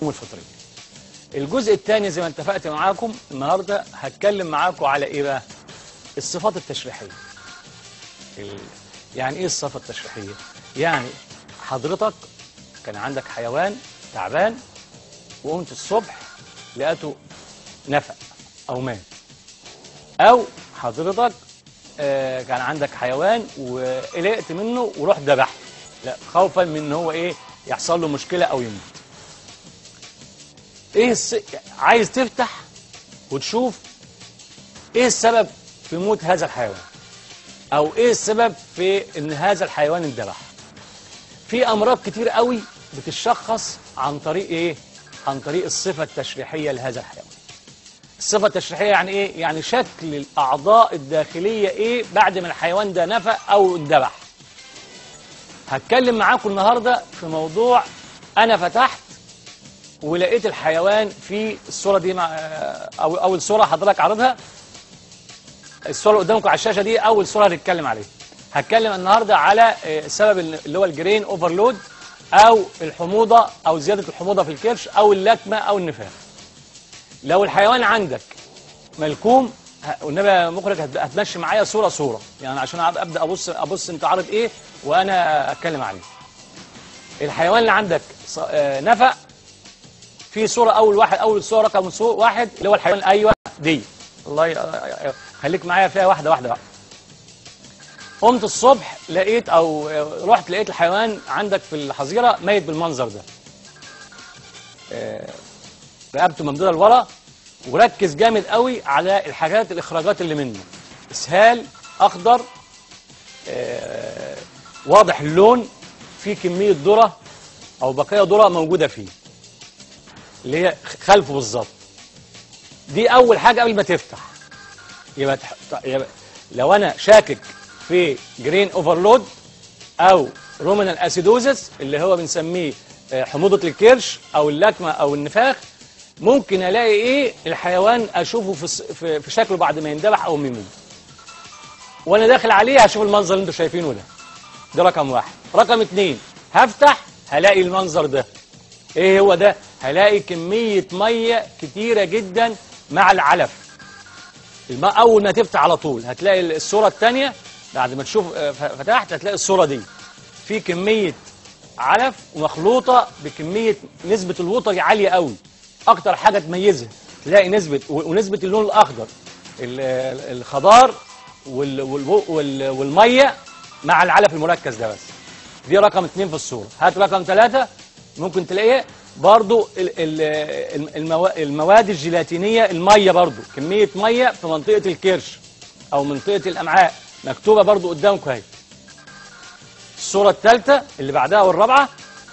الفطريه الجزء الثاني زي ما اتفقت معاكم النهارده هتكلم معاكم على ايه بقى الصفات التشريحيه ال... يعني ايه الصفه التشريحيه يعني حضرتك كان عندك حيوان تعبان وقمت الصبح لقيته نفق او مات او حضرتك آه كان عندك حيوان وقلقت منه ورحت ذبحته لا خوفا من ان هو ايه يحصل له مشكله او يموت ايه الس... عايز تفتح وتشوف ايه السبب في موت هذا الحيوان او ايه السبب في ان هذا الحيوان اندبح في امراض كتير قوي بتشخص عن طريق ايه عن طريق الصفه التشريحيه لهذا الحيوان الصفه التشريحيه يعني ايه يعني شكل الاعضاء الداخليه ايه بعد ما الحيوان ده نفق او اندبح هتكلم معاكم النهارده في موضوع انا فتحت ولقيت الحيوان في الصوره دي مع او اول صوره حضرتك عارضها الصوره اللي قدامكم على الشاشه دي اول صوره هنتكلم عليها هتكلم النهارده على السبب اللي هو الجرين اوفرلود او الحموضه او زياده الحموضه في الكرش او اللكمه او النفاخ لو الحيوان عندك ملكوم والنبي يا مخرج هتمشي معايا صوره صوره يعني عشان ابدا ابص ابص انت عارض ايه وانا اتكلم عليه الحيوان اللي عندك نفق في صوره اول واحد اول صوره رقم صوره واحد اللي هو الحيوان ايوه دي الله ي... خليك معايا فيها واحده واحده بقى قمت الصبح لقيت او رحت لقيت الحيوان عندك في الحظيره ميت بالمنظر ده رقبته ممدوده لورا وركز جامد قوي على الحاجات الاخراجات اللي منه اسهال اخضر آه واضح اللون في كميه ذره او بقايا ذره موجوده فيه اللي هي خلفه بالظبط دي اول حاجه قبل ما تفتح يبقى, يبقى لو انا شاكك في جرين اوفرلود او رومينال اسيدوزس اللي هو بنسميه حموضه الكرش او اللكمه او النفاخ ممكن الاقي ايه الحيوان اشوفه في في شكله بعد ما يندبح او ما يموت وانا داخل عليه هشوف المنظر اللي انتم شايفينه ده ده رقم واحد رقم اتنين هفتح هلاقي المنظر ده ايه هو ده هلاقي كمية مية كتيرة جدا مع العلف الماء اول ما تفتح على طول هتلاقي الصورة التانية بعد ما تشوف فتحت هتلاقي الصورة دي في كمية علف مخلوطة بكمية نسبة الوطري عالية قوي اكتر حاجة تميزها تلاقي نسبة ونسبة اللون الاخضر الخضار والمية مع العلف المركز ده بس دي رقم اتنين في الصورة هات رقم ثلاثة ممكن تلاقيه برضو المواد الجيلاتينية المية برضو كمية مية في منطقة الكرش او منطقة الامعاء مكتوبة برضو قدامكم اهي الصورة الثالثة اللي بعدها والرابعة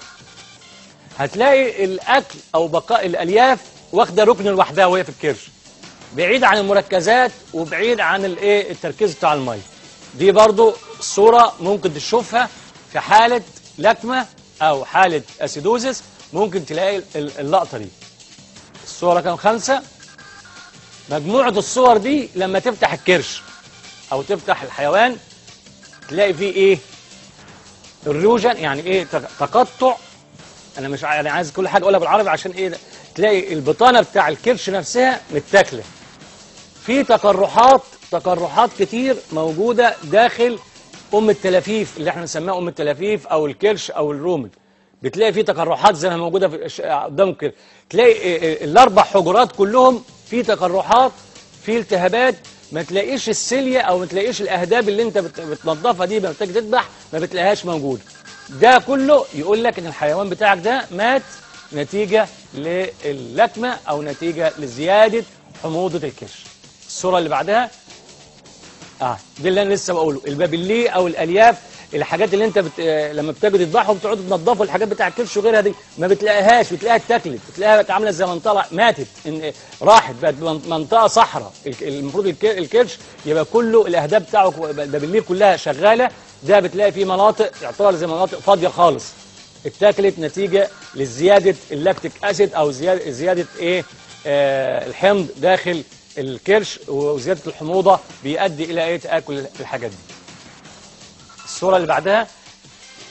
هتلاقي الاكل او بقاء الالياف واخده ركن لوحدها وهي في الكرش بعيد عن المركزات وبعيد عن الايه التركيز بتاع الميه دي برضو صورة ممكن تشوفها في حالة لكمة او حالة اسيدوزس ممكن تلاقي اللقطة دي الصورة رقم خمسة مجموعة الصور دي لما تفتح الكرش او تفتح الحيوان تلاقي فيه ايه الروجن يعني ايه تقطع انا مش يعني عايز كل حاجه اقولها بالعربي عشان ايه ده. تلاقي البطانه بتاع الكرش نفسها متاكله في تقرحات تقرحات كتير موجوده داخل ام التلافيف اللي احنا بنسميها ام التلافيف او الكرش او الرومن بتلاقي في تقرحات زي ما موجوده في قدامك كده تلاقي الاربع حجرات كلهم في تقرحات في التهابات ما تلاقيش السيليا او ما تلاقيش الاهداب اللي انت بتنظفها دي لما بتيجي تذبح ما بتلاقيهاش موجوده ده كله يقول لك ان الحيوان بتاعك ده مات نتيجة للكمة او نتيجة لزيادة حموضة الكرش الصورة اللي بعدها اه دي اللي انا لسه بقوله البابليه او الالياف الحاجات اللي انت بت... لما بتجوا تذبحهم بتقعدوا تنضفوا الحاجات بتاع الكرش وغيرها دي ما بتلاقيهاش بتلاقيها اتاكلت بتلاقيها بقت عامله زي منطقه ماتت إن... راحت بقت منطقه صحراء المفروض الكرش يبقى كله الاهداب بتاعه البابليه كلها شغاله ده بتلاقي فيه مناطق يعتبر زي مناطق فاضيه خالص اتاكلت نتيجه لزياده اللاكتيك اسيد او زياده زياده ايه آه الحمض داخل الكرش وزياده الحموضه بيؤدي الى ايه تاكل الحاجات دي الصوره اللي بعدها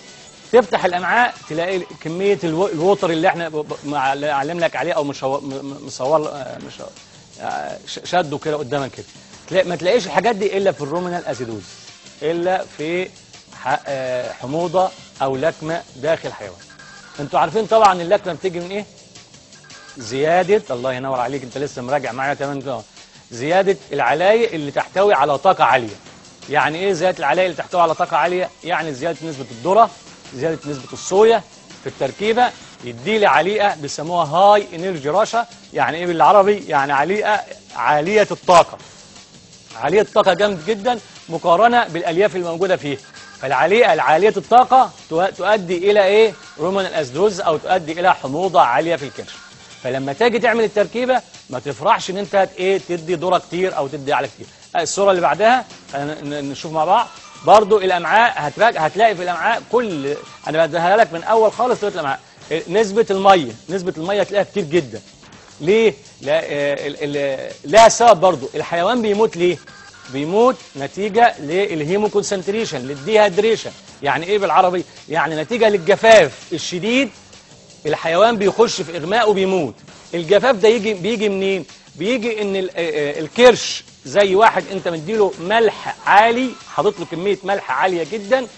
تفتح الامعاء تلاقي كميه الو- الوتر اللي احنا ب- ب- مع- اللي علم لك عليه او مشو- م- م- مصور آه، مش آه، ش- شده كده قدامك كده تلاقي ما تلاقيش الحاجات دي الا في الرومينال اسيدوز الا في ح- آه، حموضه او لكمه داخل حيوان انتوا عارفين طبعا اللكمه بتيجي من ايه زياده الله ينور عليك انت لسه مراجع معايا كمان كده زياده العلايق اللي تحتوي على طاقه عاليه يعني ايه زياده العلايق اللي تحتوي على طاقه عاليه يعني زياده نسبه الذره زياده نسبه الصويا في التركيبه يدي لي عليقه بيسموها هاي انرجي رشا يعني ايه بالعربي يعني عليقه عاليه الطاقه عالية الطاقة جامد جدا مقارنة بالألياف الموجودة فيه فالعالية العالية الطاقة تو- تؤدي إلى إيه؟ رومانال أسدوز أو تؤدي إلى حموضة عالية في الكرش فلما تيجي تعمل التركيبة ما تفرحش إن أنت هت- إيه تدي ذرة كتير أو تدي على كتير آه، الصورة اللي بعدها خلينا ن- نشوف مع بعض برضو الأمعاء هتلاقي, هتلاقي في الأمعاء كل أنا بديها لك من أول خالص لغاية الأمعاء إيه، نسبة المية نسبة المية تلاقيها كتير جدا ليه؟ لا آه، ال- ال- لها سبب برضو الحيوان بيموت ليه؟ بيموت نتيجة للهيمو كونسنتريشن للديهايدريشن يعني ايه بالعربي؟ يعني نتيجة للجفاف الشديد الحيوان بيخش في اغماء وبيموت الجفاف ده يجي بيجي منين؟ بيجي ان ال- آه، آه، الكرش زي واحد انت مديله ملح عالي حاطط له كمية ملح عالية جدا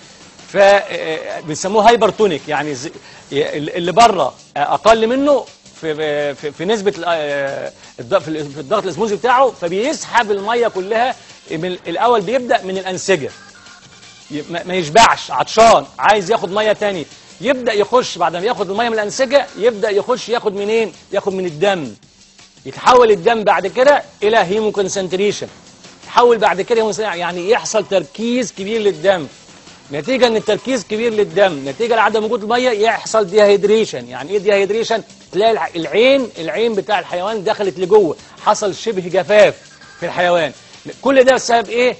فبيسموه هايبرتونيك يعني زي- اللي بره اقل منه في في, في نسبه ال- آه، الض- في ال- في الضغط الاسموزي بتاعه فبيسحب الميه كلها من الاول بيبدا من الانسجه ي- ما ما يشبعش عطشان عايز ياخد ميه تاني يبدا يخش بعد ما ياخد الميه من الانسجه يبدا يخش ياخد منين ياخد من الدم يتحول الدم بعد كده الى هيمو كونسنتريشن يتحول بعد كده هيمو يعني يحصل تركيز كبير للدم نتيجه ان التركيز كبير للدم نتيجه لعدم وجود الميه يحصل ديهيدريشن يعني ايه ديهيدريشن تلاقي الع- العين العين بتاع الحيوان دخلت لجوه حصل شبه جفاف في الحيوان كل ده بسبب ايه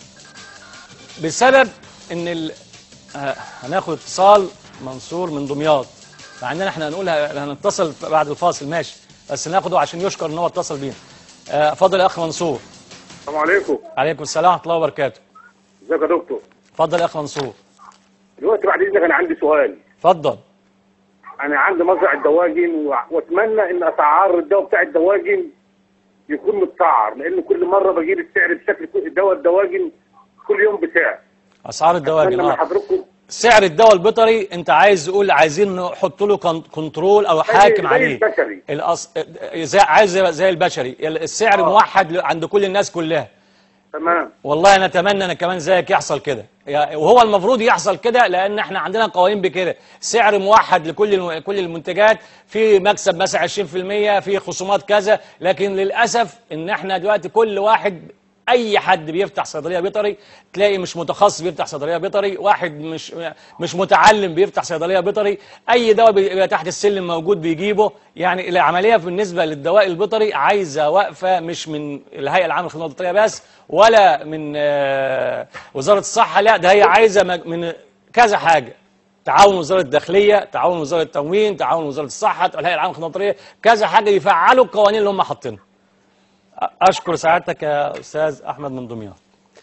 بسبب ان ال... آه، هناخد اتصال منصور من دمياط مع اننا احنا هنقول ه- هنتصل بعد الفاصل ماشي بس ناخده عشان يشكر ان هو اتصل بينا آه، اتفضل يا اخ منصور السلام عليكم عليكم السلام ورحمه الله وبركاته ازيك يا دكتور اتفضل يا اخ منصور دلوقتي بعد اذنك انا عندي سؤال اتفضل انا عندي مزرعه دواجن وع- واتمنى ان اسعار الدواء بتاع الدواجن يكون متسعر لان كل مره بجيب السعر بشكل كل- دواء الدواجن كل يوم بسعر اسعار الدواجن اتمنى من اه حضرتكم سعر الدواء البيطري انت عايز تقول عايزين نحط له كن- كنترول او حاكم زي عليه البشري الأص... زي عايز زي- زي البشري السعر آه. موحد عند كل الناس كلها تمام والله انا اتمنى انا كمان زيك يحصل كده يا- وهو المفروض يحصل كده لان احنا عندنا قوانين بكده سعر موحد لكل الم- كل المنتجات في مكسب مثلا 20% في خصومات كذا لكن للاسف ان احنا دلوقتي كل واحد اي حد بيفتح صيدليه بيطري تلاقي مش متخصص بيفتح صيدليه بيطري واحد مش مش متعلم بيفتح صيدليه بيطري اي دواء بيبقى تحت السلم موجود بيجيبه يعني العمليه بالنسبه للدواء البيطري عايزه وقفه مش من الهيئه العامه للخدمات البيطريه بس ولا من آه، وزاره الصحه لا ده هي عايزه مج- من كذا حاجه تعاون وزاره الداخليه تعاون وزاره التموين تعاون وزاره الصحه الهيئه العامه للخدمات البيطريه كذا حاجه يفعلوا القوانين اللي هم حاطينها اشكر سعادتك يا استاذ احمد من دمياط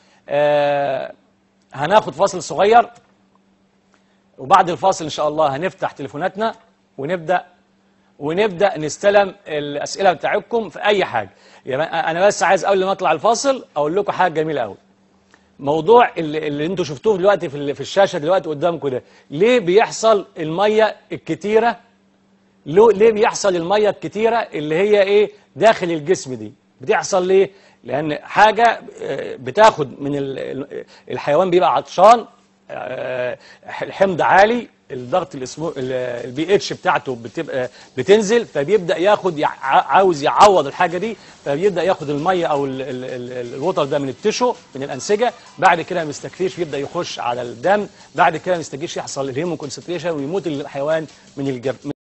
آه هناخد فاصل صغير وبعد الفاصل ان شاء الله هنفتح تليفوناتنا ونبدا ونبدا نستلم الاسئله بتاعتكم في اي حاجه يعني انا بس عايز قبل ما اطلع الفاصل اقول لكم حاجه جميله قوي موضوع اللي, اللي انتوا شفتوه دلوقتي في ال- في الشاشه دلوقتي قدامكم ده ليه بيحصل الميه الكتيره لو- ليه بيحصل الميه الكتيره اللي هي ايه داخل الجسم دي بتحصل ليه لان حاجه آه، بتاخد من ال- ال- الحيوان بيبقى عطشان آه، الحمض عالي الضغط الاسمو البي اتش بتاعته بتبقى بتنزل فبيبدا ياخد يع- عاوز يعوض الحاجه دي فبيبدا ياخد الميه او ال- ال- ال- الوتر ده من التشو من الانسجه بعد كده ما يستكفيش بيبدا يخش على الدم بعد كده ما يستجيش يحصل الهيمو كونسنتريشن ويموت الحيوان من الجف